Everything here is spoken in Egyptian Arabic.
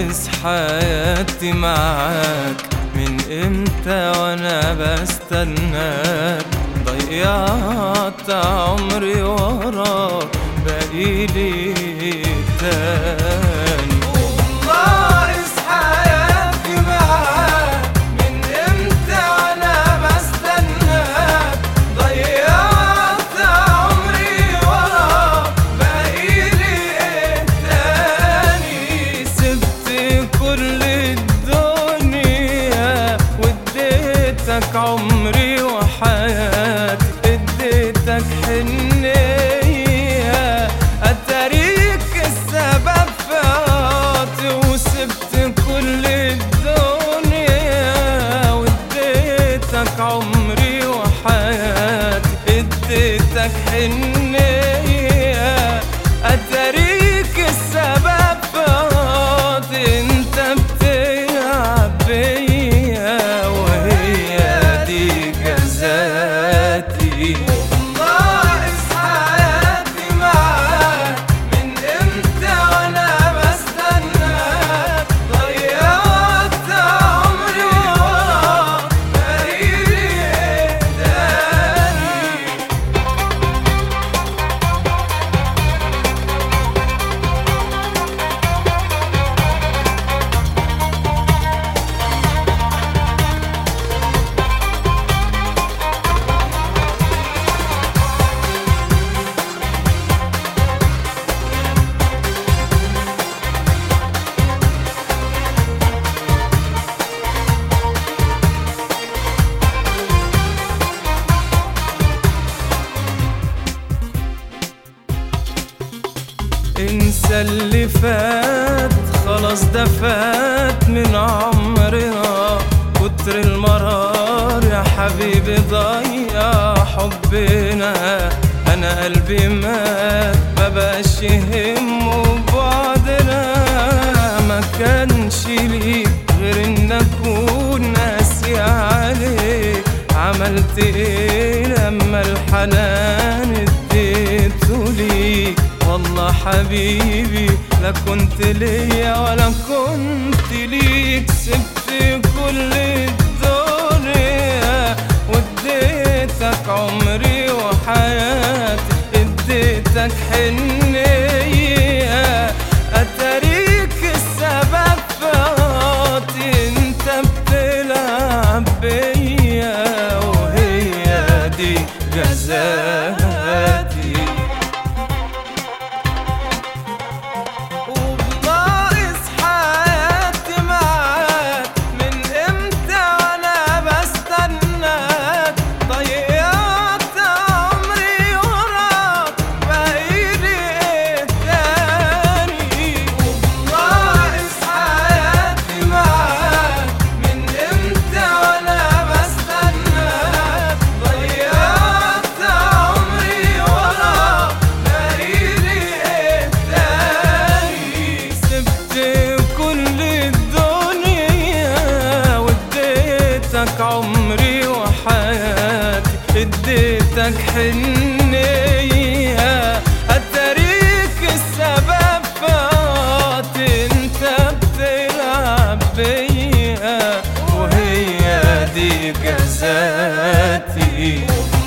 ناقص حياتي معاك من امتى وانا بستناك ضيعت عمري وراك بقيلي تاني ناقص حياتي معاك من امتى وانا بستناك ضيعت عمري وراك بقيلي ايه تاني سبت كل الدنيا واديتك عمري وحياتي اديتك حنية اتاريك السبب في عاطي وسبت كل الدنيا واديتك عمري وحياتي اديتك حنية اتاريك السبب في عاطي انت بتلعب بيا وهي دي جزاتي ناقص حياتي معاك من امتى وانا بستناك ضيعت عمري وراك بقيلي ايه تاني انسى اللي فات خلاص ده فات من عمرنا كتر المرار يا حبيبي ضيع حبنا انا قلبي مات مبقاش يهمه بعدنا ما كانش ليك غير ان اكون قاسي عليك عملت ايه لما الحنان اديته ليك والله حبيبي لا كنت ليا ولا كنت ليك سبت كل الدنيا واديتك عمري وحياتي اديتك حنية اتاريك السبب في عاطي انت بتلعب بيا وهي دي جزاتي وبناقص حياتي معاك من امتى وانا بستناك ضيعت عمري وراك بقيلي ايه تاني وبناقص حياتي معاك من امتى وانا بستناك ضيعت عمري وراك بقيلي ايه تاني سبت كل الدنيا واديتك عمري وحياتي اديتك حنية اتاريك السبب في عاطي انت بتلعب بيا وهي دي جزاتي